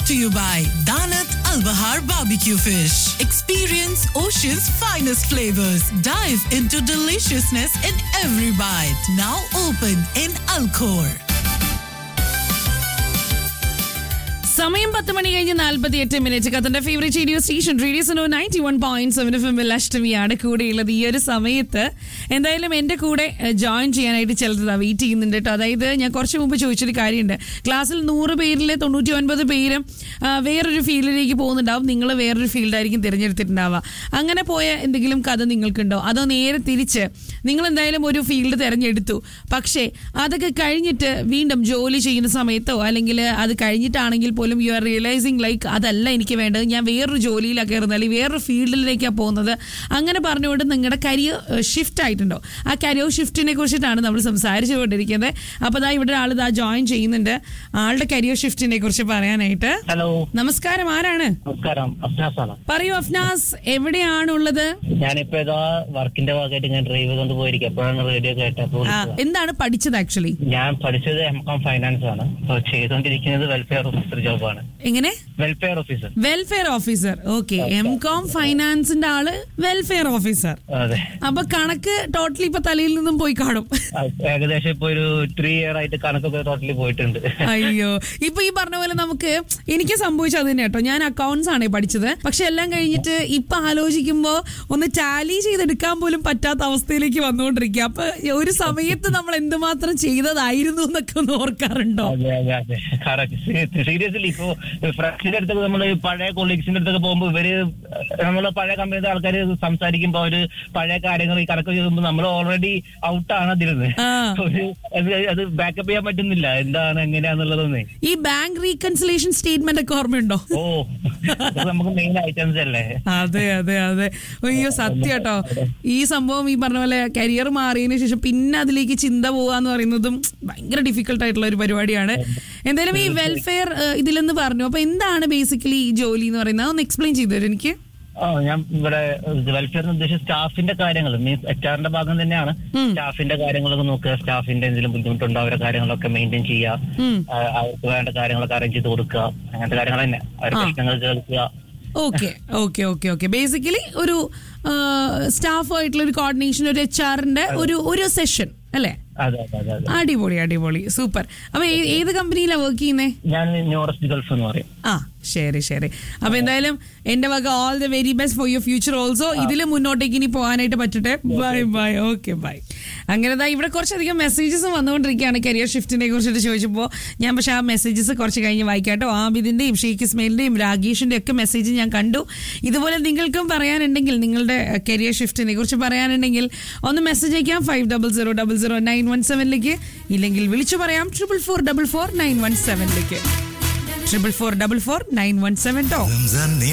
to you by Danat Al Bahar Barbecue Fish. Experience Ocean's finest flavors. Dive into deliciousness in every bite. Now open in Alcor. സമയം പത്ത് മണി കഴിഞ്ഞ് നാൽപ്പത്തി എട്ട് minute കത്തന്റെ favourite radio station radio സനോ ninety one point seven F എമ്മിൽ അഷ്ടമിയാണ് കൂടെയുള്ളത് ഈ ഒരു സമയത്ത് എന്തായാലും എൻ്റെ കൂടെ ജോയിൻ ചെയ്യാനായിട്ട് ചിലത് വെയിറ്റ് ചെയ്യുന്നുണ്ട് കേട്ടോ അതായത് ഞാൻ കുറച്ച് മുമ്പ് ചോദിച്ചൊരു കാര്യമുണ്ട് ക്ലാസ്സിൽ നൂറ് പേരിൽ തൊണ്ണൂറ്റി ഒൻപത് പേരും ആ, വേറൊരു ഫീൽഡിലേക്ക് പോകുന്നുണ്ടാവും നിങ്ങൾ വേറൊരു ഫീൽഡായിരിക്കും തിരഞ്ഞെടുത്തിട്ടുണ്ടാവുക അങ്ങനെ പോയ എന്തെങ്കിലും കഥ നിങ്ങൾക്കുണ്ടോ അതോ നേരെ തിരിച്ച് നിങ്ങൾ എന്തായാലും ഒരു ഫീൽഡ് തിരഞ്ഞെടുത്തു പക്ഷേ അതൊക്കെ കഴിഞ്ഞിട്ട് വീണ്ടും ജോലി ചെയ്യുന്ന സമയത്തോ അല്ലെങ്കിൽ അത് കഴിഞ്ഞിട്ടാണെങ്കിൽ പോലും യു ആർ റിയലൈസിങ് ലൈക്ക് അതല്ല എനിക്ക് വേണ്ടത് ഞാൻ വേറൊരു ജോലിയിലാണ് കയറുന്നത് അല്ലെങ്കിൽ വേറൊരു ഫീൽഡിലേക്കാണ് പോകുന്നത് അങ്ങനെ പറഞ്ഞുകൊണ്ട് നിങ്ങളുടെ കരിയർ ഷിഫ്റ്റ് ആയിട്ടുണ്ടോ ആ കരിയർ ഷിഫ്റ്റിനെ കുറിച്ചിട്ടാണ് നമ്മൾ സംസാരിച്ചുകൊണ്ടിരിക്കുന്നത് അപ്പോൾ ദാ ഇവിടെ ആൾ ദാ ജോയിൻ ചെയ്യുന്നുണ്ട് ആളുടെ കരിയർ ഷിഫ്റ്റിനെ കുറിച്ച് പറയാനായിട്ട് ഹലോ നമസ്കാരം ആരാണ് നമസ്കാരം അഫ്നാസാണ് പറയൂ അഫ്നാസ് എവിടെയാണുള്ളത് ഞാനിപ്പോ ഇതാ വർക്കിന്റെ ഭാഗമായിട്ട് ഞാൻ ഡ്രൈവ് കൊണ്ട് പോയിരിക്കും എപ്പോഴാണ് റേഡിയോ കേട്ടപ്പോൾ ആ, എന്താണ് പഠിച്ചത് ആക്ച്വലി ഞാൻ പഠിച്ചത് എം കോം ഫൈനാൻസ് ആണ് അപ്പൊ ചെയ്തുകൊണ്ടിരിക്കുന്നത് വെൽഫെയർ ഓഫീസർ ജോബാണ് എങ്ങനെ welfare officer welfare officer okay M com ഫൈനാൻസിന്റെ ആള് വെൽഫെയർ ഓഫീസർ അതെ അപ്പൊ കണക്ക് ടോട്ടലി ഇപ്പൊ തലയിൽ നിന്നും പോയി കാണും അത് ഏകദേശം ഇപ്പൊ ഒരു ത്രീ ഇയർ ആയിട്ട് കണക്കൊക്കെ ടോട്ടലി പോയിട്ടുണ്ട് അയ്യോ ഇപ്പൊ ഈ പറഞ്ഞ പോലെ നമുക്ക് എനിക്ക് സംഭവിച്ചത് തന്നെ കേട്ടോ ഞാൻ അക്കൗണ്ട്സ് ആണ് പഠിച്ചത് പക്ഷെ എല്ലാം കഴിഞ്ഞിട്ട് ഇപ്പൊ ആലോചിക്കുമ്പോ ഒന്ന് ടാലി ചെയ്തെടുക്കാൻ പോലും പറ്റാത്ത അവസ്ഥയിലേക്ക് വന്നുകൊണ്ടിരിക്കുക അപ്പൊ ഒരു സമയത്ത് നമ്മൾ എന്തുമാത്രം ചെയ്തതായിരുന്നു എന്നൊക്കെ ഒന്ന് ഓർക്കാറുണ്ടോ അതെ അതെ അതെ കറക്റ്റ് സീരിയസ്ലി ഇപ്പൊ ഫ്രണ്ട്സിന്റെ അടുത്തൊക്കെ നമ്മള് പഴയ കൊളീഗ്സിന്റെ അടുത്തൊക്കെ പോകുമ്പോ ഇവര് നമ്മള് പഴയ കമ്പനിയുടെ ആൾക്കാർ സംസാരിക്കുമ്പോ അവര് പഴയ കാര്യങ്ങൾ ഈ കണക്ക് ചെയ്യുമ്പോൾ നമ്മൾ ഓൾറെഡി ഔട്ടാണ് അതിരുന്ന് ആ. ഒരു അത് അത് ബാക്കപ്പ് ചെയ്യാൻ പറ്റുന്നില്ല എന്താണ് എങ്ങനെയാന്നുള്ളതൊന്നേ ഈ ബാങ്ക് റീകൺസിലേഷൻ സ്റ്റേറ്റ്മെന്റ് ഒക്കെ ഓർമ്മയുണ്ടോ ഓ ഇത് നമുക്ക് മെയിൻ ഐറ്റംസ് അല്ലേ അതെ അതെ അതെ അയ്യോ സത്യം കേട്ടോ ഈ സംഭവം ഈ പറഞ്ഞ പോലെ കരിയർ മാറിയതിനു ശേഷം പിന്നെ അതിലേക്ക് ചിന്ത പോവാന്ന് പറയുന്നതും ഭയങ്കര ഡിഫിക്കൽട്ട് ആയിട്ടുള്ള ഒരു പരിപാടിയാണ് എന്തായാലും ഈ വെൽഫെയർ ഇതിലെന്ന് പറഞ്ഞു അപ്പൊ എന്താണ് ബേസിക്കലി ഈ ജോലി എന്ന് പറയുന്നത് ഒന്ന് എക്സ്പ്ലെയിൻ ചെയ്തു തരും എനിക്ക് ആ ഞാൻ ഇവിടെ വെൽഫെയർ ഉദ്ദേശിച്ച സ്റ്റാഫിന്റെ കാര്യങ്ങൾ മീൻസ് എച്ച് ആറിന്റെ ഭാഗം തന്നെയാണ് സ്റ്റാഫിന്റെ കാര്യങ്ങളൊക്കെ നോക്കുക സ്റ്റാഫിന്റെ എന്തെങ്കിലും ബുദ്ധിമുട്ടുണ്ടോ അവരുടെ കാര്യങ്ങളൊക്കെ മെയിൻറ്റെയിൻ ചെയ്യുക ആ, അവർക്ക് വേണ്ട കാര്യങ്ങളൊക്കെ അറേഞ്ച് ചെയ്ത് കൊടുക്കുക അങ്ങനത്തെ കാര്യങ്ങൾ തന്നെ അവരുടെ പ്രശ്നങ്ങൾ കേൾക്കുക okay okay okay okay basically ഒരു സ്റ്റാഫുമായിട്ടുള്ള ഒരു കോർഡിനേഷൻ ഒരു എച്ച് ആറിന്റെ ഒരു ഒരു സെഷൻ അല്ലേ അതെ അതെ അതെ അതെ അടിപൊളി അടിപൊളി സൂപ്പർ അപ്പൊ ഏ- ഏത് കമ്പനിയിലാണ് വർക്ക് ചെയ്യുന്നേ ഞാൻ ന്യൂറസ്റ്റ് ഗൾഫ് എന്ന് പറയും ആ ശരി ശരി അപ്പൊ എന്തായാലും എന്റെ വക all the very best for your future also ഇതിൽ മുന്നോട്ടേക്ക് ഇനി പോകാനായിട്ട് പറ്റട്ടെ ബൈ ബൈ ഓക്കെ ബൈ അങ്ങനെ ദാ ഇവിടെ കുറച്ചധികം മെസ്സേജസ് വന്നുകൊണ്ടിരിക്കുകയാണ് കരിയർ ഷിഫ്റ്റിനെ കുറിച്ചിട്ട് ചോദിച്ചപ്പോൾ ഞാൻ പക്ഷേ ആ മെസ്സേജസ് കുറച്ച് കഴിഞ്ഞ് വായിക്കാട്ടോ ആബിദിന്റെയും ഷെയ്ഖ് ഇസ്മയിലിന്റെയും രാഗേഷിന്റെ ഒക്കെ മെസ്സേജ് ഞാൻ കണ്ടു ഇതുപോലെ നിങ്ങൾക്കും പറയാനുണ്ടെങ്കിൽ നിങ്ങളുടെ കരിയർ ഷിഫ്റ്റിനെ കുറിച്ച് പറയാനുണ്ടെങ്കിൽ ഒന്ന് മെസ്സേജ് അയക്കാം five double zero double zero nine one സെവനിലേക്ക് ഇല്ലെങ്കിൽ വിളിച്ചു പറയാം triple four double four nine one സെവനിലേക്ക് triple four double four nine one seven to Ramzan